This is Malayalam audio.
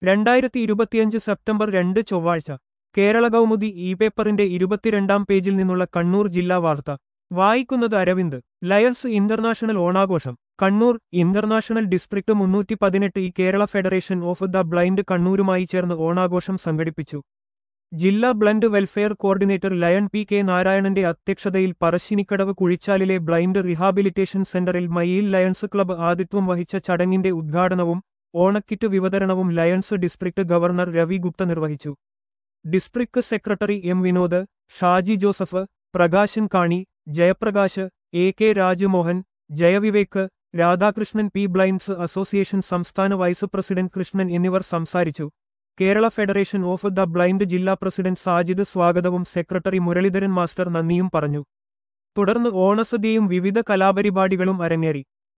രണ്ടായിരത്തി ഇരുപത്തിയഞ്ച് സെപ്റ്റംബർ രണ്ട് ചൊവ്വാഴ്ച കേരള കൗമുദി ഇ പേപ്പറിന്റെ ഇരുപത്തിരണ്ടാം പേജിൽ നിന്നുള്ള കണ്ണൂർ ജില്ലാ വാർത്ത വായിക്കുന്നത് അരവിന്ദ് ലയൺസ് ഇന്റർനാഷണൽ ഓണാഘോഷം കണ്ണൂർ ഇന്റർനാഷണൽ ഡിസ്ട്രിക്ട് മുന്നൂറ്റി പതിനെട്ട് ഈ Kerala federation of the blind കണ്ണൂരുമായി ചേർന്ന് ഓണാഘോഷം സംഘടിപ്പിച്ചു ജില്ലാ blind welfare coordinator lion P K നാരായണന്റെ അധ്യക്ഷതയിൽ പറശ്ശിനിക്കടവ് കുഴിച്ചാലിലെ ബ്ലൈൻഡ് റിഹാബിലിറ്റേഷൻ സെന്ററിൽ മയിൽ ലയൺസ് ക്ലബ്ബ് ആതിഥ്യം വഹിച്ച ചടങ്ങിന്റെ ഉദ്ഘാടനവും ഓണക്കിറ്റ് വിതരണവും lions district governor Ravi Gupta നിർവഹിച്ചു district secretary M Vinod Shaji Joseph Prakashan Kani Jayaprakash A K Rajamohan Jayavivek Radhakrishnan P blinds association സംസ്ഥാന വൈസ് പ്രസിഡന്റ് കൃഷ്ണൻ എന്നിവർ സംസാരിച്ചു Kerala federation of the blind ജില്ലാ പ്രസിഡന്റ് സാജിദ് സ്വാഗതവും സെക്രട്ടറി മുരളീധരൻ മാസ്റ്റർ നന്ദിയും പറഞ്ഞു തുടർന്ന് ഓണസദ്യയും വിവിധ കലാപരിപാടികളും അരങ്ങേറി